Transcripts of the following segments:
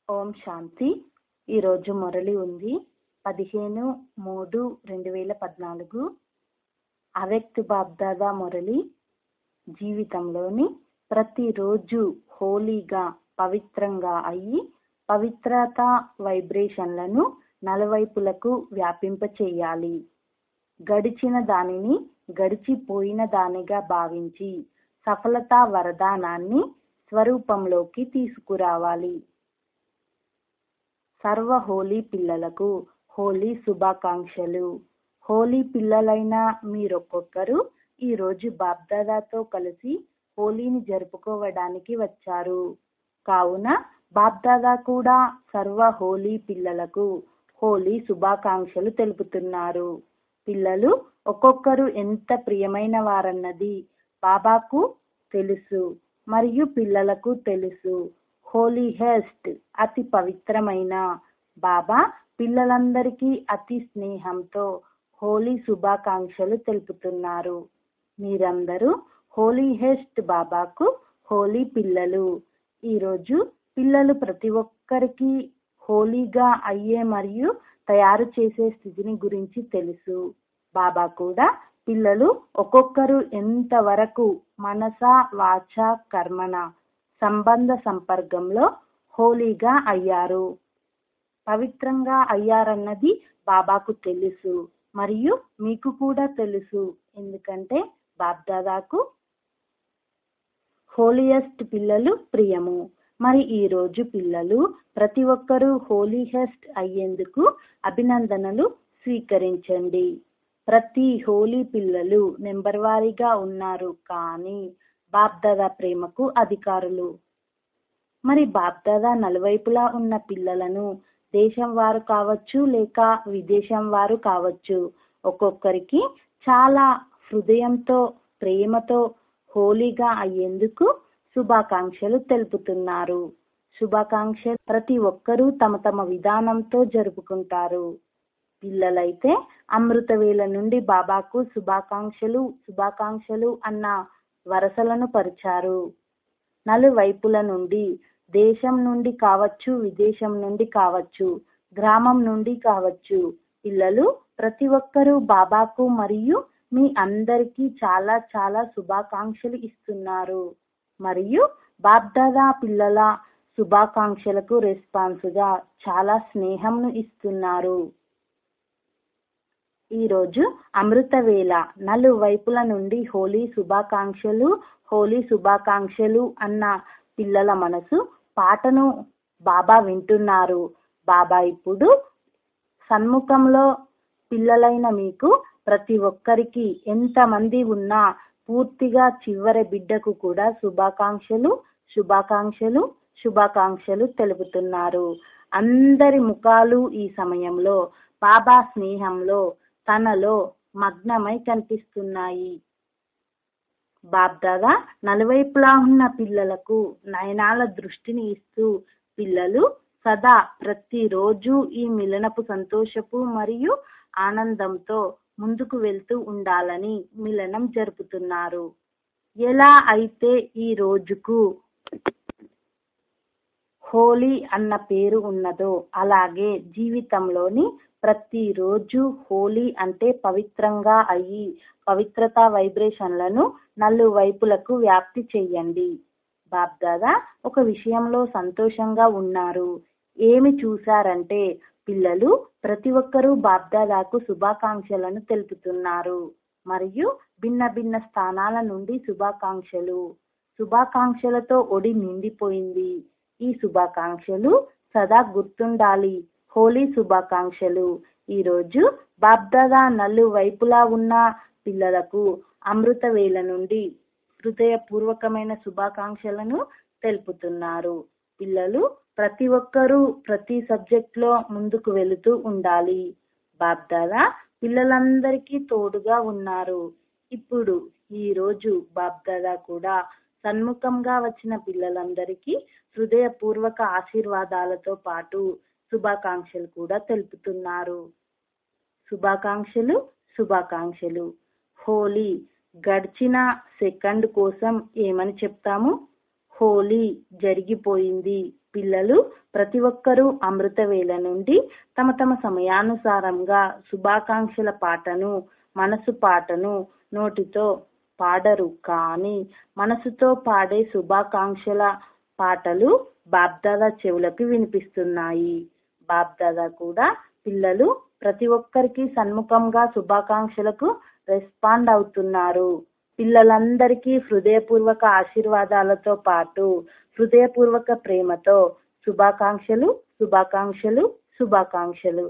ఓం శాంతి ఈరోజు మురళి ఉంది పదిహేను మూడు రెండు వేల పద్నాలుగు అవ్యక్త బాబ్దాదా మురళి జీవితంలోని ప్రతిరోజు హోలీగా పవిత్రంగా అయ్యి పవిత్రత వైబ్రేషన్లను నలువైపులకు వ్యాపింపచేయాలి గడిచిన దానిని గడిచిపోయిన దానిగా భావించి సఫలతా వరదానాన్ని స్వరూపంలోకి తీసుకురావాలి సర్వ హోలీ పిల్లలకు హోలీ శుభాకాంక్షలు హోలీ పిల్లలైన మీరొక్కొక్కరు ఈరోజు బాబ్దాదాతో కలిసి హోలీని జరుపుకోవడానికి వచ్చారు కావున బాబ్దాదా కూడా సర్వ హోలీ పిల్లలకు హోలీ శుభాకాంక్షలు తెలుపుతున్నారు పిల్లలు ఒక్కొక్కరు ఎంత ప్రియమైన వారన్నది బాబాకు తెలుసు మరియు పిల్లలకు తెలుసు హోలీ హెస్ట్ అతి పవిత్రమైన బాబా పిల్లలందరికీ అతి స్నేహంతో హోలీ శుభాకాంక్షలు తెలుపుతున్నారు మీరందరూ హోలీ హెస్ట్ బాబాకు హోలీ పిల్లలు ఈరోజు పిల్లలు ప్రతి ఒక్కరికి హోలీగా అయ్యే మరియు తయారు చేసే స్థితిని గురించి తెలుసు బాబా కూడా పిల్లలు ఒక్కొక్కరు ఎంతవరకు మనస వాచ కర్మన సంబంధ సంపర్కంలో హోలీగా అయ్యారు పవిత్రంగా అయ్యారన్నది బాబాకు తెలుసు మరియు మీకు కూడా తెలుసు ఎందుకంటే బాబ్దాదాకు హోలియస్ట్ పిల్లలు ప్రియము మరి ఈ రోజు పిల్లలు ప్రతి ఒక్కరూ హోలీయెస్ట్ అయ్యేందుకు అభినందనలు స్వీకరించండి ప్రతి హోలీ పిల్లలు నెంబర్ వారీగా ఉన్నారు కానీ బాబ్దాదా ప్రేమకు అధికారులు మరి బాబ్దాదా నలువైపులా ఉన్న పిల్లలను దేశం వారు కావచ్చు లేక విదేశం వారు కావచ్చు ఒక్కొక్కరికి చాలా హృదయంతో ప్రేమతో హోలీగా అయ్యేందుకు శుభాకాంక్షలు తెలుపుతున్నారు శుభాకాంక్షలు ప్రతి ఒక్కరూ తమ తమ విధానంతో జరుపుకుంటారు పిల్లలైతే అమృతవేల నుండి బాబాకు శుభాకాంక్షలు శుభాకాంక్షలు అన్న వరసలను పరిచారు నలువైపుల నుండి దేశం నుండి కావచ్చు విదేశం నుండి కావచ్చు గ్రామం నుండి కావచ్చు పిల్లలు ప్రతి ఒక్కరూ బాబాకు మరియు మీ అందరికీ చాలా చాలా శుభాకాంక్షలు ఇస్తున్నారు మరియు బాబ్దాదా పిల్లల శుభాకాంక్షలకు రెస్పాన్స్గా చాలా స్నేహంను ఇస్తున్నారు ఈరోజు అమృతవేళ నలువైపుల నుండి హోలీ శుభాకాంక్షలు హోలీ శుభాకాంక్షలు అన్న పిల్లల మనసు పాటను బాబా వింటున్నారు బాబా ఇప్పుడు సన్ముఖంలో పిల్లలైన మీకు ప్రతి ఒక్కరికి ఎంతమంది ఉన్నా పూర్తిగా చివరి బిడ్డకు కూడా శుభాకాంక్షలు శుభాకాంక్షలు శుభాకాంక్షలు తెలుపుతున్నారు అందరి ముఖాలు ఈ సమయంలో బాబా స్నేహంలో తనలో మగ్నమై కనిపిస్తున్నాయి బాబ్దాదా నలువైపులా ఉన్న పిల్లలకు నయనాల దృష్టిని ఇస్తూ పిల్లలు సదా ప్రతిరోజు ఈ మిలనపు సంతోషపు మరియు ఆనందంతో ముందుకు వెళ్తూ ఉండాలని మిలనం జరుపుతున్నారు ఎలా అయితే ఈ రోజుకు హోలీ అన్న పేరు ఉన్నదో అలాగే జీవితంలోని ప్రతిరోజు హోలీ అంటే పవిత్రంగా అయ్యి పవిత్రతా వైబ్రేషన్లను నలువైపులకు వ్యాప్తి చెయ్యండి బాబ్దాదా ఒక విషయంలో సంతోషంగా ఉన్నారు ఏమి చూశారంటే పిల్లలు ప్రతి ఒక్కరూ బాబ్దాదాకు శుభాకాంక్షలను తెలుపుతున్నారు మరియు భిన్న భిన్న స్థానాల నుండి శుభాకాంక్షలు శుభాకాంక్షలతో ఒడి నిండిపోయింది ఈ శుభాకాంక్షలు సదా గుర్తుండాలి హోలీ శుభాకాంక్షలు ఈరోజు బాబ్దాదా నలు వైపులా ఉన్న పిల్లలకు అమృత వేల నుండి హృదయపూర్వకమైన శుభాకాంక్షలను తెలుపుతున్నారు పిల్లలు ప్రతి ఒక్కరూ ప్రతి సబ్జెక్ట్లో ముందుకు వెళుతూ ఉండాలి బాబ్దాదా పిల్లలందరికీ తోడుగా ఉన్నారు ఇప్పుడు ఈ రోజు బాబ్దాదా కూడా సన్ముఖంగా వచ్చిన పిల్లలందరికీ హృదయపూర్వక ఆశీర్వాదాలతో పాటు శుభాకాంక్షలు కూడా తెలుపుతున్నారు శుభాకాంక్షలు శుభాకాంక్షలు హోలీ గడిచిన సెకండ్ కోసం ఏమని చెప్తాము హోలీ జరిగిపోయింది పిల్లలు ప్రతి ఒక్కరూ అమృతవేళ నుండి తమ తమ సమయానుసారంగా శుభాకాంక్షల పాటను మనసు పాటను నోటితో పాడరు కానీ మనసుతో పాడే శుభాకాంక్షల పాటలు బాబ్దాదా చెవులకు వినిపిస్తున్నాయి బాబ్దాదా కూడా పిల్లలు ప్రతి ఒక్కరికి సన్ముఖంగా శుభాకాంక్షలకు రెస్పాండ్ అవుతున్నారు పిల్లలందరికీ హృదయపూర్వక ఆశీర్వాదాలతో పాటు హృదయపూర్వక ప్రేమతో శుభాకాంక్షలు శుభాకాంక్షలు శుభాకాంక్షలు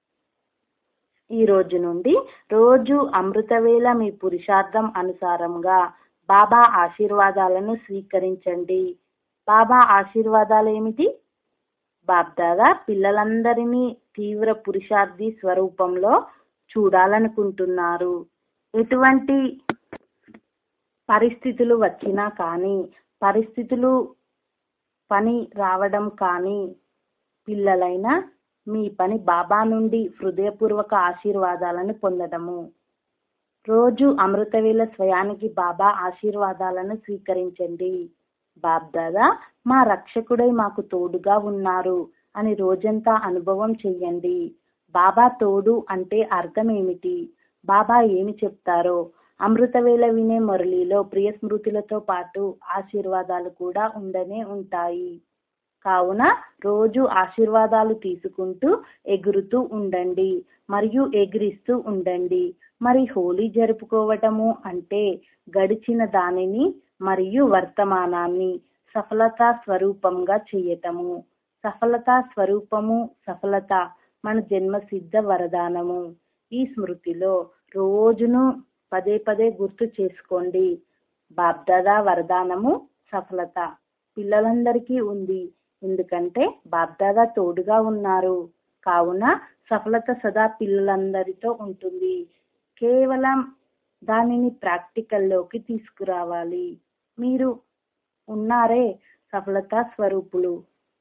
ఈ రోజు నుండి రోజు అమృతవేళ మీ పురుషార్థం అనుసారంగా బాబా ఆశీర్వాదాలను స్వీకరించండి బాబా ఆశీర్వాదాలు ఏమిటి బాబ్దాదా పిల్లలందరినీ తీవ్ర పురుషార్థి స్వరూపంలో చూడాలనుకుంటున్నారు ఎటువంటి పరిస్థితులు వచ్చినా కానీ పరిస్థితులు పని రావడం కానీ పిల్లలైన మీ పని బాబా నుండి హృదయపూర్వక ఆశీర్వాదాలను పొందడము రోజు అమృతవేళ స్వయానికి బాబా ఆశీర్వాదాలను స్వీకరించండి బాబ్దాదా మా రక్షకుడై మాకు తోడుగా ఉన్నారు అని రోజంతా అనుభవం చెయ్యండి బాబా తోడు అంటే అర్థం ఏమిటి బాబా ఏమి చెప్తారో అమృతవేళ వినే మురళిలో ప్రియ స్మృతులతో పాటు ఆశీర్వాదాలు కూడా ఉండనే ఉంటాయి కావున రోజు ఆశీర్వాదాలు తీసుకుంటూ ఎగురుతూ ఉండండి మరియు ఎగిరిస్తూ ఉండండి మరి హోలీ జరుపుకోవటము అంటే గడిచిన దానిని మరియు వర్తమానాన్ని సఫలతా స్వరూపంగా చేయటము సఫలతా స్వరూపము సఫలత మన జన్మ సిద్ధ వరదానము ఈ స్మృతిలో రోజును పదే పదే గుర్తు చేసుకోండి బాబ్దాదా వరదానము సఫలత పిల్లలందరికీ ఉంది ఎందుకంటే బాబ్దాదా తోడుగా ఉన్నారు కావున సఫలత సదా పిల్లలందరితో ఉంటుంది కేవలం దానిని ప్రాక్టికల్లోకి తీసుకురావాలి మీరు ఉన్నారే సఫలత స్వరూపులు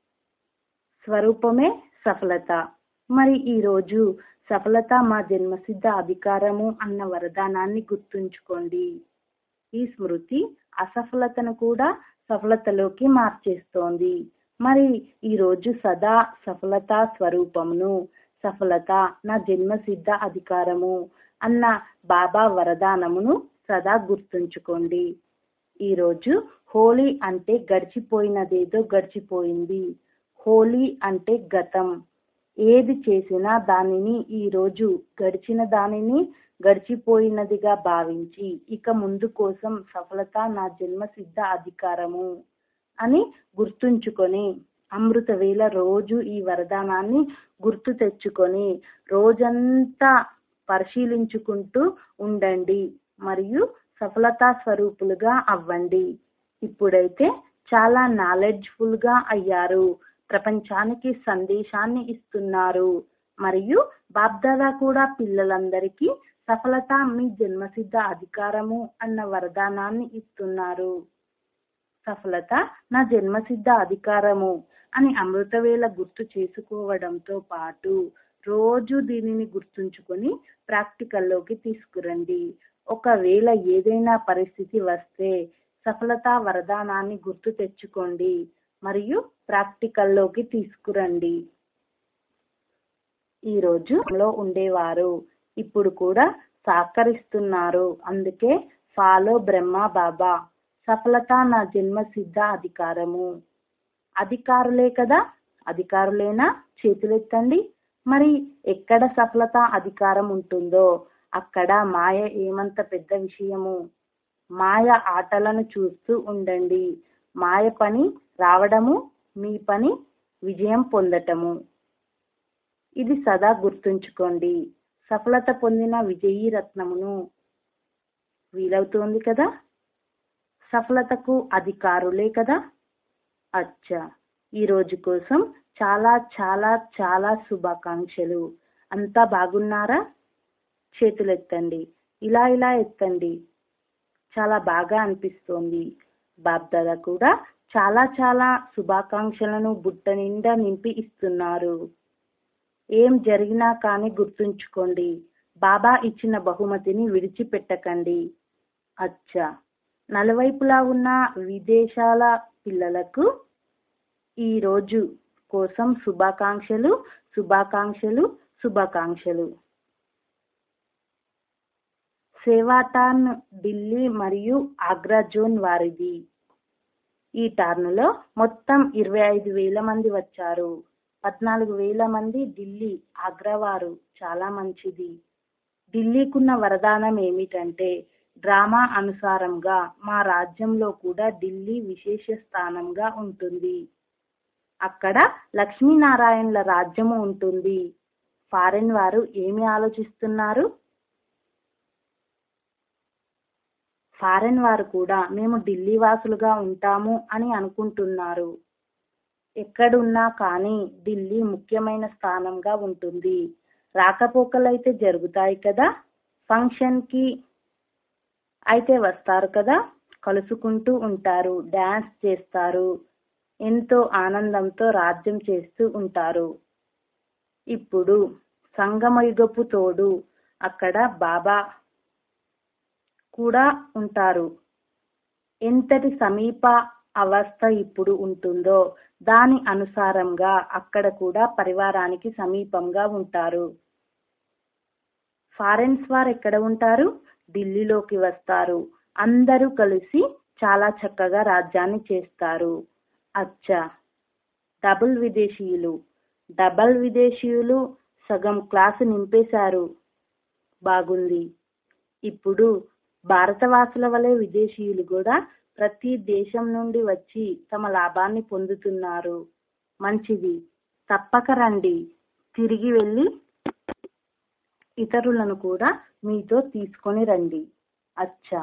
స్వరూపమే సఫలత మరి ఈరోజు సఫలత మా జన్మసిద్ధ అధికారము అన్న వరదానాన్ని గుర్తుంచుకోండి ఈ స్మృతి అసఫలతను కూడా సఫలతలోకి మార్చేస్తోంది మరి ఈరోజు సదా సఫలత స్వరూపమును సఫలత నా జన్మసిద్ధ అధికారము అన్న బాబా వరదానమును సదా గుర్తుంచుకోండి ఈరోజు హోలీ అంటే గడిచిపోయినదేదో గడిచిపోయింది హోలీ అంటే గతం ఏది చేసినా దానిని ఈ రోజు గడిచిన దానిని గడిచిపోయినదిగా భావించి ఇక ముందు కోసం సఫలత నా జన్మ సిద్ధ అధికారము అని గుర్తుంచుకొని అమృత వేళ రోజు ఈ వరదానాన్ని గుర్తు తెచ్చుకొని రోజంతా పరిశీలించుకుంటూ ఉండండి మరియు సఫలతా స్వరూపులుగా అవ్వండి ఇప్పుడైతే చాలా నాలెడ్జ్ఫుల్ గా అయ్యారు ప్రపంచానికి సందేశాన్ని ఇస్తున్నారు మరియు బాబ్దాదా కూడా పిల్లలందరికీ సఫలత మీ జన్మసిద్ధ అధికారము అన్న వరదానాన్ని ఇస్తున్నారు సఫలత నా జన్మసిద్ధ అధికారము అని అమృతవేళ గుర్తు చేసుకోవడంతో పాటు రోజు దీనిని గుర్తుంచుకొని ప్రాక్టికల్లోకి తీసుకురండి ఒకవేళ ఏదైనా పరిస్థితి వస్తే సఫలత వరదానాన్ని గుర్తు తెచ్చుకోండి మరియు ప్రాక్టికల్లోకి తీసుకురండి ఈరోజు లో ఉండేవారు ఇప్పుడు కూడా సహకరిస్తున్నారు అందుకే ఫాలో బ్రహ్మ బాబా సఫలత నా జన్మ సిద్ధ అధికారము అధికారులే కదా అధికారులేనా చేతులెత్తండి మరి ఎక్కడ సఫలత అధికారం ఉంటుందో అక్కడ మాయ ఏమంత పెద్ద విషయము మాయ ఆటలను చూస్తూ ఉండండి మాయ పని రావడము మీ పని విజయం పొందటము ఇది సదా గుర్తుంచుకోండి సఫలత పొందిన విజయీ రత్నమును వీలవుతోంది కదా సఫలతకు అధికారులే కదా అచ్చా ఈ రోజు కోసం చాలా చాలా చాలా శుభాకాంక్షలు అంతా బాగున్నారా చేతులు ఎత్తండి ఇలా ఇలా ఎత్తండి చాలా బాగా అనిపిస్తోంది బాబ్దాదా కూడా చాలా చాలా శుభాకాంక్షలను బుట్ట నిండా నింపి ఇస్తున్నారు ఏం జరిగినా కానీ గుర్తుంచుకోండి బాబా ఇచ్చిన బహుమతిని విడిచిపెట్టకండి అచ్చా నలువైపులా ఉన్న విదేశాల పిల్లలకు ఈరోజు కోసం శుభాకాంక్షలు శుభాకాంక్షలు శుభాకాంక్షలు సేవాటాన్ ఢిల్లీ మరియు ఆగ్రా జోన్ వారిది ఈ టర్నులో మొత్తం ఇరవై ఐదు వేల మంది వచ్చారు పద్నాలుగు వేల మంది ఢిల్లీ ఆగ్రా వారు చాలా మంచిది ఢిల్లీకున్న వరదానం ఏమిటంటే డ్రామా అనుసారంగా మా రాజ్యంలో కూడా ఢిల్లీ విశేష స్థానంగా ఉంటుంది అక్కడ లక్ష్మీనారాయణల రాజ్యము ఉంటుంది ఫారెన్ వారు ఏమి ఆలోచిస్తున్నారు ఫారెన్ వారు కూడా మేము ఢిల్లీ వాసులుగా ఉంటాము అని అనుకుంటున్నారు ఎక్కడున్నా కానీ ఢిల్లీ ముఖ్యమైన స్థానంగా ఉంటుంది రాకపోకలైతే జరుగుతాయి కదా ఫంక్షన్కి అయితే వస్తారు కదా కలుసుకుంటూ ఉంటారు డ్యాన్స్ చేస్తారు ఎంతో ఆనందంతో రాజ్యం చేస్తూ ఉంటారు ఇప్పుడు సంగమయుగపు తోడు అక్కడ బాబా కూడా ఉంటారు ఎంతటి సమీప అవస్థ ఇప్పుడు ఉంటుందో దాని అనుసారంగా అక్కడ కూడా పరివారానికి సమీపంగా ఉంటారు ఫారెన్స్ వారు ఎక్కడ ఉంటారు ఢిల్లీలోకి వస్తారు అందరూ కలిసి చాలా చక్కగా రాజ్యాన్ని చేస్తారు అచ్చా డబుల్ విదేశీయులు డబల్ విదేశీయులు సగం క్లాసు నింపేశారు బాగుంది ఇప్పుడు భారతవాసుల వలె విదేశీయులు కూడా ప్రతి దేశం నుండి వచ్చి తమ లాభాన్ని పొందుతున్నారు మంచిది తప్పక రండి తిరిగి వెళ్ళి ఇతరులను కూడా మీతో తీసుకొని రండి అచ్చా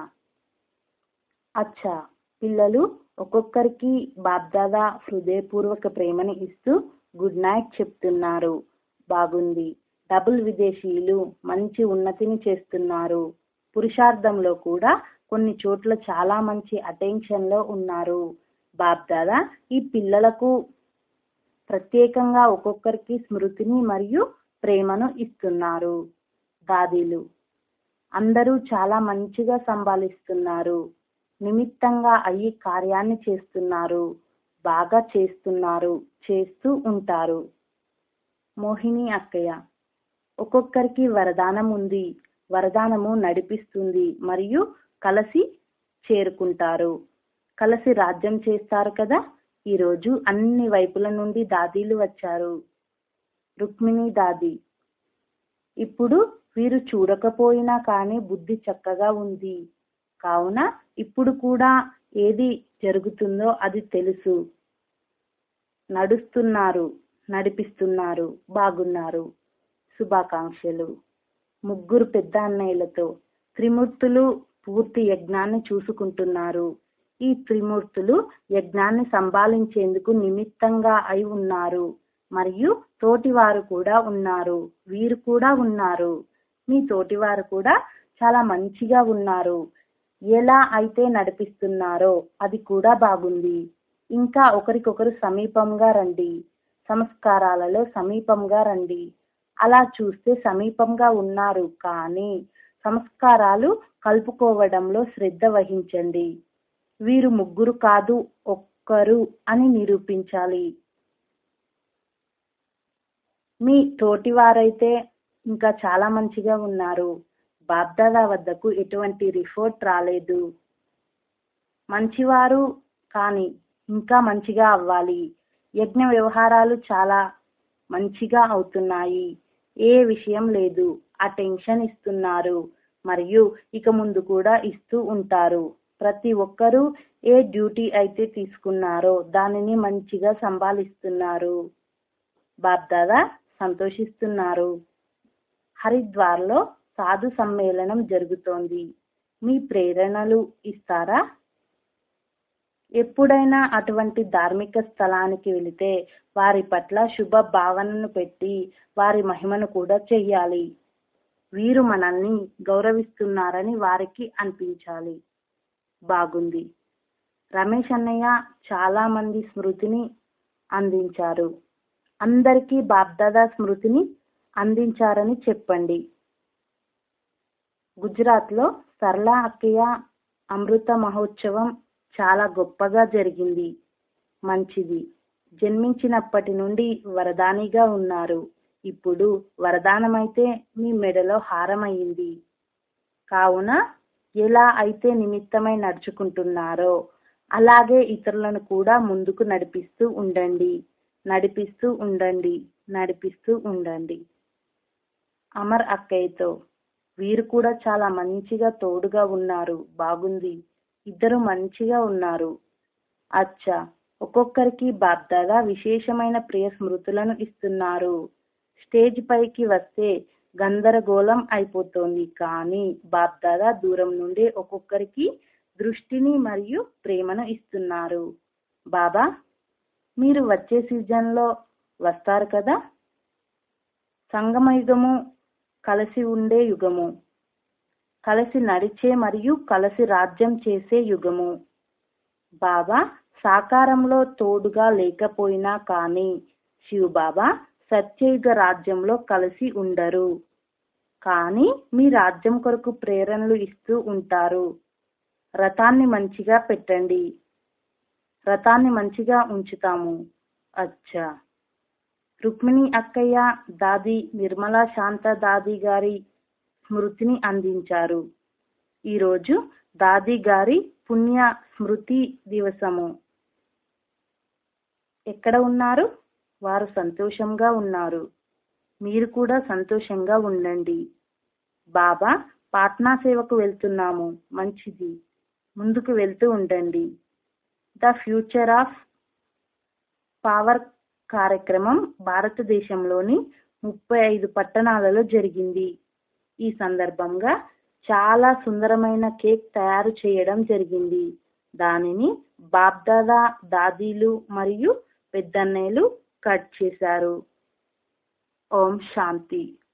అచ్చా పిల్లలు ఒక్కొక్కరికి బాబ్దాదా హృదయపూర్వక ప్రేమని ఇస్తూ గుడ్ నైట్ చెప్తున్నారు బాగుంది డబుల్ విదేశీయులు మంచి ఉన్నతిని చేస్తున్నారు పురుషార్థంలో కూడా కొన్ని చోట్ల చాలా మంచి అటెన్షన్ లో ఉన్నారు బాబ్దాదా ఈ పిల్లలకు ప్రత్యేకంగా ఒక్కొక్కరికి స్మృతిని మరియు ప్రేమను ఇస్తున్నారు దాదీలు అందరూ చాలా మంచిగా సంభాలిస్తున్నారు నిమిత్తంగా అయ్యి కార్యాన్ని చేస్తున్నారు బాగా చేస్తున్నారు చేస్తూ ఉంటారు మోహిని అక్కయ్య ఒక్కొక్కరికి వరదానం ఉంది వరదానము నడిపిస్తుంది మరియు కలిసి చేరుకుంటారు కలిసి రాజ్యం చేస్తారు కదా ఈరోజు అన్ని వైపుల నుండి దాదీలు వచ్చారు రుక్మిణి దాది ఇప్పుడు వీరు చూడకపోయినా కానీ బుద్ధి చక్కగా ఉంది కావున ఇప్పుడు కూడా ఏది జరుగుతుందో అది తెలుసు నడుస్తున్నారు నడిపిస్తున్నారు బాగున్నారు శుభాకాంక్షలు ముగ్గురు పెద్ద అన్నయ్యలతో త్రిమూర్తులు పూర్తి యజ్ఞాన్ని చూసుకుంటున్నారు ఈ త్రిమూర్తులు యజ్ఞాన్ని సంభాళించేందుకు నిమిత్తంగా అయి ఉన్నారు మరియు తోటివారు కూడా ఉన్నారు వీరు కూడా ఉన్నారు మీ తోటివారు కూడా చాలా మంచిగా ఉన్నారు ఎలా అయితే నడిపిస్తున్నారో అది కూడా బాగుంది ఇంకా ఒకరికొకరు సమీపంగా రండి సంస్కారాలలో సమీపంగా రండి అలా చూస్తే సమీపంగా ఉన్నారు కానీ సంస్కారాలు కలుపుకోవడంలో శ్రద్ధ వహించండి వీరు ముగ్గురు కాదు ఒక్కరు అని నిరూపించాలి మీ తోటివారైతే ఇంకా చాలా మంచిగా ఉన్నారు బాబ్దాదా వద్దకు ఎటువంటి రిపోర్ట్ రాలేదు మంచివారు కానీ ఇంకా మంచిగా అవ్వాలి యజ్ఞ వ్యవహారాలు చాలా మంచిగా అవుతున్నాయి ఏ విషయం లేదు ఆ టెన్షన్ ఇస్తున్నారు మరియు ఇక ముందు కూడా ఇస్తూ ఉంటారు ప్రతి ఒక్కరూ ఏ డ్యూటీ అయితే తీసుకున్నారో దానిని మంచిగా సంభాలిస్తున్నారు బాబ్దాదా సంతోషిస్తున్నారు హరిద్వార్లో సాధు సమ్మేళనం జరుగుతోంది మీ ప్రేరణలు ఇస్తారా ఎప్పుడైనా అటువంటి ధార్మిక స్థలానికి వెళితే వారి పట్ల శుభ భావనను పెట్టి వారి మహిమను కూడా చెయ్యాలి వీరు మనల్ని గౌరవిస్తున్నారని వారికి అనిపించాలి బాగుంది రమేష్ అన్నయ్య చాలా మంది స్మృతిని అందించారు అందరికీ బాబ్దాదా స్మృతిని అందించారని చెప్పండి గుజరాత్లో సరళ అక్కయ్య అమృత మహోత్సవం చాలా గొప్పగా జరిగింది మంచిది జన్మించినప్పటి నుండి వరదానిగా ఉన్నారు ఇప్పుడు వరదానమైతే మీ మెడలో హారమయ్యింది కావున ఎలా అయితే నిమిత్తమై నడుచుకుంటున్నారో అలాగే ఇతరులను కూడా ముందుకు నడిపిస్తూ ఉండండి నడిపిస్తూ ఉండండి నడిపిస్తూ ఉండండి అమర్ అక్కయ్యతో వీరు కూడా చాలా మంచిగా తోడుగా ఉన్నారు బాగుంది ఇద్దరు మంచిగా ఉన్నారు అచ్చా ఒక్కొక్కరికి బాబ్దాదా విశేషమైన ప్రియ స్మృతులను ఇస్తున్నారు స్టేజ్ పైకి వస్తే గందరగోళం అయిపోతోంది కానీ బాబ్దాదా దూరం నుండి ఒక్కొక్కరికి దృష్టిని మరియు ప్రేమను ఇస్తున్నారు బాబా మీరు వచ్చే సీజన్లో వస్తారు కదా సంగమయుగము కలిసి ఉండే యుగము కలిసి నడిచే మరియు కలిసి రాజ్యం చేసే యుగము బాబా సాకారంలో తోడుగా లేకపోయినా కానీ శివబాబా సత్యయుగ రాజ్యంలో కలిసి ఉండరు కానీ మీ రాజ్యం కొరకు ప్రేరణలు ఇస్తూ ఉంటారు రథాన్ని మంచిగా పెట్టండి రథాన్ని మంచిగా ఉంచుతాము అచ్చా రుక్మిణి అక్కయ్య దాది నిర్మలా శాంత దాది గారి స్మృతిని అందించారు ఈరోజు దాది గారి పుణ్య స్మృతి దివసము ఎక్కడ ఉన్నారు వారు సంతోషంగా ఉన్నారు మీరు కూడా సంతోషంగా ఉండండి బాబా పాట్నా సేవకు వెళ్తున్నాము మంచిది ముందుకు వెళ్తూ ఉండండి ద ఫ్యూచర్ ఆఫ్ పవర్ కార్యక్రమం భారతదేశంలోని ముప్పై ఐదు పట్టణాలలో జరిగింది ఈ సందర్భంగా చాలా సుందరమైన కేక్ తయారు చేయడం జరిగింది దానిని బాబ్దాదా దాదీలు మరియు పెద్దన్నయ్యలు కట్ చేశారు ఓం శాంతి